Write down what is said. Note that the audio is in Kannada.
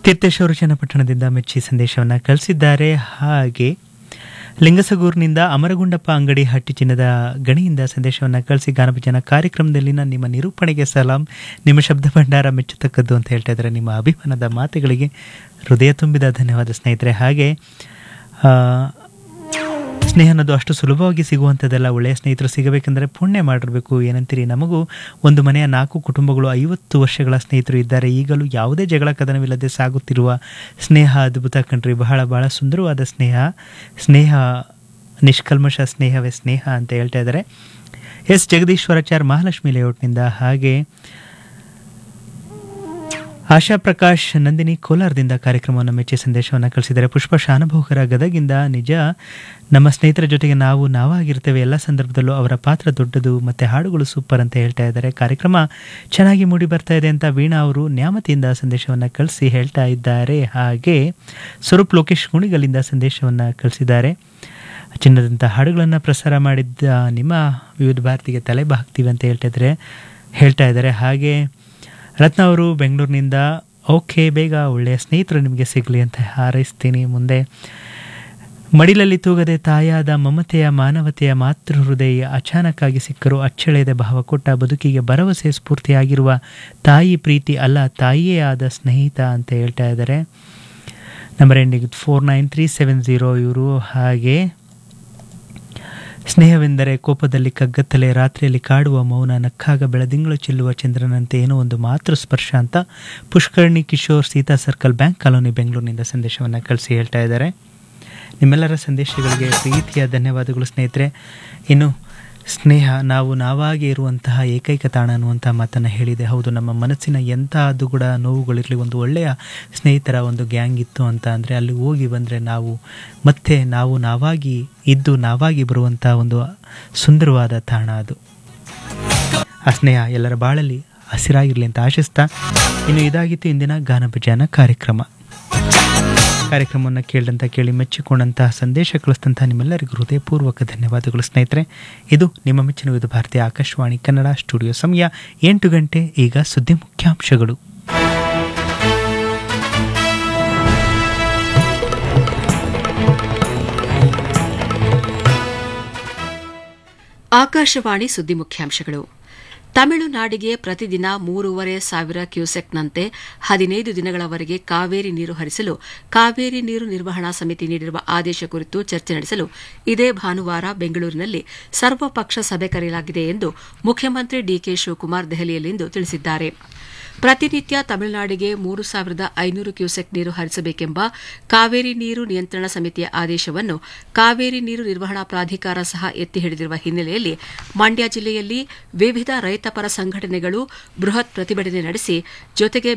ತೀರ್ಥೇಶ್ವರ ಚನ್ನಪಟ್ಟಣದಿಂದ ಮೆಚ್ಚಿ ಸಂದೇಶವನ್ನು ಕಳಿಸಿದ್ದಾರೆ ಹಾಗೆ ಲಿಂಗಸಗೂರಿನಿಂದ ಅಮರಗುಂಡಪ್ಪ ಅಂಗಡಿ ಹಟ್ಟಿ ಚಿನ್ನದ ಗಣಿಯಿಂದ ಸಂದೇಶವನ್ನು ಕಳಿಸಿ ಗಾನಭಜನ ಕಾರ್ಯಕ್ರಮದಲ್ಲಿನ ನಿಮ್ಮ ನಿರೂಪಣೆಗೆ ಸಲಾಂ ನಿಮ್ಮ ಶಬ್ದ ಭಂಡಾರ ಮೆಚ್ಚತಕ್ಕದ್ದು ಅಂತ ಹೇಳ್ತಾ ಇದ್ದಾರೆ ನಿಮ್ಮ ಅಭಿಮಾನದ ಮಾತುಗಳಿಗೆ ಹೃದಯ ತುಂಬಿದ ಧನ್ಯವಾದ ಸ್ನೇಹಿತರೆ ಹಾಗೆ ಆ, ಸ್ನೇಹ ಅನ್ನೋದು ಅಷ್ಟು ಸುಲಭವಾಗಿ ಸಿಗುವಂಥದ್ದೆಲ್ಲ ಒಳ್ಳೆಯ ಸ್ನೇಹಿತರು ಸಿಗಬೇಕೆಂದರೆ ಪುಣ್ಯ ಮಾಡಿರಬೇಕು ಏನಂತೀರಿ ನಮಗೂ ಒಂದು ಮನೆಯ ನಾಲ್ಕು ಕುಟುಂಬಗಳು ಐವತ್ತು ವರ್ಷಗಳ ಸ್ನೇಹಿತರು ಇದ್ದಾರೆ ಈಗಲೂ ಯಾವುದೇ ಜಗಳ ಕದನವಿಲ್ಲದೆ ಸಾಗುತ್ತಿರುವ ಸ್ನೇಹ ಅದ್ಭುತ ಕಣ್ರಿ ಬಹಳ ಬಹಳ ಸುಂದರವಾದ ಸ್ನೇಹ ಸ್ನೇಹ ನಿಷ್ಕಲ್ಮಶ ಸ್ನೇಹವೇ ಸ್ನೇಹ ಅಂತ ಹೇಳ್ತಾ ಇದ್ದಾರೆ ಎಸ್ ಜಗದೀಶ್ವರಾಚಾರ್ ಮಹಾಲಕ್ಷ್ಮಿ ಲೇಔಟ್ನಿಂದ ಹಾಗೆ ಆಶಾ ಪ್ರಕಾಶ್ ನಂದಿನಿ ಕೋಲಾರದಿಂದ ಕಾರ್ಯಕ್ರಮವನ್ನು ಮೆಚ್ಚಿ ಸಂದೇಶವನ್ನು ಕಳಿಸಿದ್ದಾರೆ ಪುಷ್ಪ ಶಾನುಭೋಗರ ಗದಗಿಂದ ನಿಜ ನಮ್ಮ ಸ್ನೇಹಿತರ ಜೊತೆಗೆ ನಾವು ನಾವಾಗಿರ್ತೇವೆ ಎಲ್ಲ ಸಂದರ್ಭದಲ್ಲೂ ಅವರ ಪಾತ್ರ ದೊಡ್ಡದು ಮತ್ತು ಹಾಡುಗಳು ಸೂಪರ್ ಅಂತ ಹೇಳ್ತಾ ಇದ್ದಾರೆ ಕಾರ್ಯಕ್ರಮ ಚೆನ್ನಾಗಿ ಮೂಡಿ ಬರ್ತಾ ಇದೆ ಅಂತ ವೀಣಾ ಅವರು ನ್ಯಾಮತಿಯಿಂದ ಸಂದೇಶವನ್ನು ಕಳಿಸಿ ಹೇಳ್ತಾ ಇದ್ದಾರೆ ಹಾಗೆ ಸ್ವರೂಪ್ ಲೋಕೇಶ್ ಗುಣಿಗಲ್ಲಿಂದ ಸಂದೇಶವನ್ನು ಕಳಿಸಿದ್ದಾರೆ ಚಿನ್ನದಂಥ ಹಾಡುಗಳನ್ನು ಪ್ರಸಾರ ಮಾಡಿದ್ದ ನಿಮ್ಮ ವಿವಿಧ ಭಾರತಿಗೆ ತಲೆ ಬಾಗ್ತೀವಿ ಅಂತ ಹೇಳ್ತಾ ಇದ್ದಾರೆ ಹೇಳ್ತಾ ಇದ್ದಾರೆ ಹಾಗೆ ರತ್ನ ಅವರು ಬೆಂಗಳೂರಿನಿಂದ ಓಕೆ ಬೇಗ ಒಳ್ಳೆಯ ಸ್ನೇಹಿತರು ನಿಮಗೆ ಸಿಗಲಿ ಅಂತ ಹಾರೈಸ್ತೀನಿ ಮುಂದೆ ಮಡಿಲಲ್ಲಿ ತೂಗದೆ ತಾಯಾದ ಮಮತೆಯ ಮಾನವತೆಯ ಮಾತೃ ಹೃದಯ ಅಚಾನಕ್ಕಾಗಿ ಸಿಕ್ಕರು ಅಚ್ಚಳೆಯದ ಭಾವ ಕೊಟ್ಟ ಬದುಕಿಗೆ ಭರವಸೆ ಸ್ಫೂರ್ತಿಯಾಗಿರುವ ತಾಯಿ ಪ್ರೀತಿ ಅಲ್ಲ ತಾಯಿಯೇ ಆದ ಸ್ನೇಹಿತ ಅಂತ ಹೇಳ್ತಾ ಇದ್ದಾರೆ number ending four nine three seven zero ಇವರು ಹಾಗೆ ಸ್ನೇಹವೆಂದರೆ ಕೋಪದಲ್ಲಿ ಕಗ್ಗತ್ತಲೆ ರಾತ್ರಿಯಲ್ಲಿ ಕಾಡುವ ಮೌನ ನಕ್ಕಾಗ ಬೆಳದಿಂಗಳು ಚೆಲ್ಲುವ ಚಂದ್ರನಂತೆ ಏನೋ ಒಂದು ಮಾತೃ ಸ್ಪರ್ಶ ಅಂತ Pushkarni Kishore Sita circle bank colony ಬೆಂಗಳೂರಿನಿಂದ ಸಂದೇಶವನ್ನು ಕಳಿಸಿ ಹೇಳ್ತಾ ಇದ್ದಾರೆ ನಿಮ್ಮೆಲ್ಲರ ಸಂದೇಶಗಳಿಗೆ ಪ್ರೀತಿಯ ಧನ್ಯವಾದಗಳು ಸ್ನೇಹಿತರೆ ಇನ್ನು ಸ್ನೇಹ ನಾವು ನಾವಾಗಿ ಇರುವಂತಹ ಏಕೈಕ ತಾಣ ಅನ್ನುವಂಥ ಮಾತನ್ನು ಹೇಳಿದೆ ಹೌದು ನಮ್ಮ ಮನಸ್ಸಿನ ಎಂಥ ದುಗುಡ ನೋವುಗಳಿರಲಿ ಒಂದು ಒಳ್ಳೆಯ ಸ್ನೇಹಿತರ ಒಂದು ಗ್ಯಾಂಗ್ ಇತ್ತು ಅಂತ ಅಂದರೆ ಅಲ್ಲಿ ಹೋಗಿ ಬಂದರೆ ನಾವು ಮತ್ತೆ ನಾವು ನಾವಾಗಿ ಇದ್ದು ನಾವಾಗಿ ಬರುವಂಥ ಒಂದು ಸುಂದರವಾದ ತಾಣ ಅದು ಆ ಸ್ನೇಹ ಎಲ್ಲರ ಬಾಳಲ್ಲಿ ಹಸಿರಾಗಿರಲಿ ಅಂತ ಆಶಿಸ್ತಾ ಇನ್ನು ಇದಾಗಿತ್ತು ಇಂದಿನ ಗಾನಭಜಾನ ಕಾರ್ಯಕ್ರಮ ಕಾರ್ಯಕ್ರಮವನ್ನು ಕೇಳಿದಂಥ ಕೇಳಿ ಮೆಚ್ಚಿಕೊಂಡಂತಹ ಸಂದೇಶ ಕಳಿಸಿದಂಥ ನಿಮ್ಮೆಲ್ಲರಿಗೂ ಹೃದಯಪೂರ್ವಕ ಧನ್ಯವಾದಗಳು ಸ್ನೇಹಿತರೆ ಇದು ನಿಮ್ಮ ಮೆಚ್ಚಿನ ವಿವಿಧ ಭಾರತೀಯ ಆಕಾಶವಾಣಿ ಕನ್ನಡ ಸ್ಟುಡಿಯೋ ಸಮಯ ಎಂಟು ಗಂಟೆ ಈಗ ಸುದ್ದಿ ಮುಖ್ಯಾಂಶಗಳು ಆಕಾಶವಾಣಿ ಸುದ್ದಿ ಮುಖ್ಯಾಂಶಗಳು ತಮಿಳುನಾಡಿಗೆ ಪ್ರತಿದಿನ ಮೂರುವರೆ ಸಾವಿರ ಕ್ಯೂಸೆಕ್ನಂತೆ ಹದಿನೈದು ದಿನಗಳವರೆಗೆ ಕಾವೇರಿ ನೀರು ಹರಿಸಲು ಕಾವೇರಿ ನೀರು ನಿರ್ವಹಣಾ ಸಮಿತಿ ನೀಡಿರುವ ಆದೇಶ ಕುರಿತು ಚರ್ಚೆ ನಡೆಸಲು ಇದೇ ಭಾನುವಾರ ಬೆಂಗಳೂರಿನಲ್ಲಿ ಸರ್ವಪಕ್ಷ ಸಭೆ ಕರೆಯಲಾಗಿದೆ ಎಂದು ಮುಖ್ಯಮಂತ್ರಿ ಡಿಕೆ ಶಿವಕುಮಾರ್ ದೆಹಲಿಯಲ್ಲಿಂದು ತಿಳಿಸಿದ್ದಾರೆ ಪ್ರತಿನಿತ್ಯ ತಮಿಳುನಾಡಿಗೆ ಮೂರು ಸಾವಿರದ ಐನೂರು ಕ್ಯೂಸೆಕ್ ನೀರು ಹರಿಸಬೇಕೆಂಬ ಕಾವೇರಿ ನೀರು ನಿಯಂತ್ರಣ ಸಮಿತಿಯ ಆದೇಶವನ್ನು ಕಾವೇರಿ ನೀರು ನಿರ್ವಹಣಾ ಪ್ರಾಧಿಕಾರ ಸಹ ಎತ್ತಿ ಹಿಡಿದಿರುವ ಹಿನ್ನೆಲೆಯಲ್ಲಿ ಮಂಡ್ಯ ಜಿಲ್ಲೆಯಲ್ಲಿ ವಿವಿಧ ರೈತಪರ ಸಂಘಟನೆಗಳು ಬೃಹತ್ ಪ್ರತಿಭಟನೆ ನಡೆಸಿ ಜೊತೆಗೆ